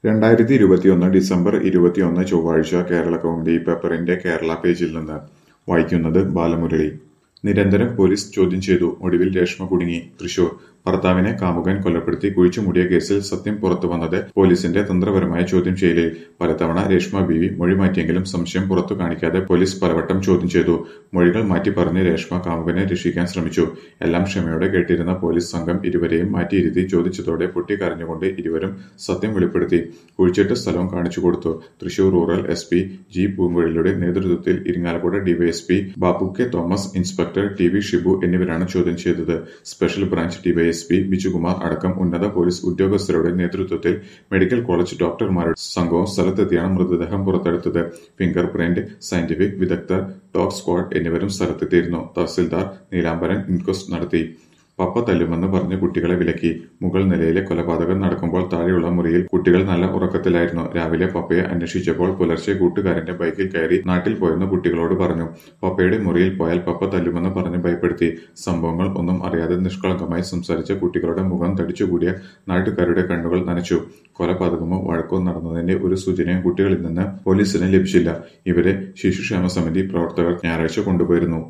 രണ്ടായിരത്തി ഇരുപത്തിയൊന്ന് ഡിസംബർ ഇരുപത്തിയൊന്ന് ചൊവ്വാഴ്ച കേരള കൗമുദി പേപ്പറിന്റെ കേരള പേജിൽ നിന്ന് വായിക്കുന്നത് ബാലമുരളി നിരന്തരം പോലീസ് ചോദ്യം ചെയ്തു ഒടുവിൽ രേഷ്മ കുടുങ്ങി തൃശൂർ ഭർത്താവിനെ കാമുകൻ കൊലപ്പെടുത്തി കുഴിച്ചുമൂടിയ കേസിൽ സത്യം പുറത്തു വന്നത് പോലീസിന്റെ തന്ത്രപരമായ ചോദ്യം ചെയ്യലിൽ പലതവണ രേഷ്മ ബീവി മൊഴി മാറ്റിയെങ്കിലും സംശയം പുറത്തു കാണിക്കാതെ പോലീസ് പലവട്ടം ചോദ്യം ചെയ്തു മൊഴികൾ മാറ്റി പറഞ്ഞ് രേഷ്മ കാമുകനെ രക്ഷിക്കാൻ ശ്രമിച്ചു എല്ലാം ക്ഷമയോടെ കേട്ടിരുന്ന പോലീസ് സംഘം ഇരുവരെയും മാറ്റിയിരുത്തി ചോദിച്ചതോടെ പൊട്ടിക്കരഞ്ഞുകൊണ്ട് ഇരുവരും സത്യം വെളിപ്പെടുത്തി കുഴിച്ചിട്ട സ്ഥലവും കാണിച്ചു കൊടുത്തു Thrissur rural S P G പൂങ്കുഴലിയുടെ നേതൃത്വത്തിൽ Irinjalakuda D Y S P Babu K Thomas inspector T V Shibu എന്നിവരാണ് ചോദ്യം ചെയ്തത് സ്പെഷ്യൽ ബ്രാഞ്ച് ഡിവൈഎസ്പി ബിജുകുമാർ അടക്കം ഉന്നത പോലീസ് ഉദ്യോഗസ്ഥരുടെ നേതൃത്വത്തിൽ മെഡിക്കൽ കോളേജ് ഡോക്ടർമാരുടെ സംഘവും സ്ഥലത്തെത്തിയാണ് മൃതദേഹം പുറത്തെടുത്തത് ഫിംഗർ പ്രിന്റ് സയന്റിഫിക് വിദഗ്ധർ ഡോഗ് സ്ക്വാഡ് എന്നിവരും സ്ഥലത്തെത്തിയിരുന്നു തഹസിൽദാർ നീലാംബരൻ ഇൻക്വസ്റ്റ് നടത്തി പപ്പ തല്ലുമെന്ന് പറഞ്ഞ് കുട്ടികളെ വിലക്കി മുകൾ നിലയിലെ കൊലപാതകം നടക്കുമ്പോൾ താഴെയുള്ള മുറിയിൽ കുട്ടികൾ നല്ല ഉറക്കത്തിലായിരുന്നു രാവിലെ പപ്പയെ അന്വേഷിച്ചപ്പോൾ പുലർച്ചെ കൂട്ടുകാരന്റെ ബൈക്കിൽ കയറി നാട്ടിൽ പോയെന്ന് കുട്ടികളോട് പറഞ്ഞു പപ്പയുടെ മുറിയിൽ പോയാൽ പപ്പ തല്ലുമെന്ന് പറഞ്ഞ് ഭയപ്പെടുത്തി സംഭവങ്ങൾ ഒന്നും അറിയാതെ നിഷ്കളങ്കമായി സംസാരിച്ച കുട്ടികളുടെ മുഖം തടിച്ചുകൂടിയ നാട്ടുകാരുടെ കണ്ണുകൾ നനച്ചു കൊലപാതകമോ വഴക്കോ നടന്നതിന്റെ ഒരു സൂചനയും കുട്ടികളിൽ നിന്ന് പോലീസിന് ലഭിച്ചില്ല ഇവരെ ശിശുക്ഷേമ സമിതി പ്രവർത്തകർ ഞായറാഴ്ച കൊണ്ടുപോയിരുന്നു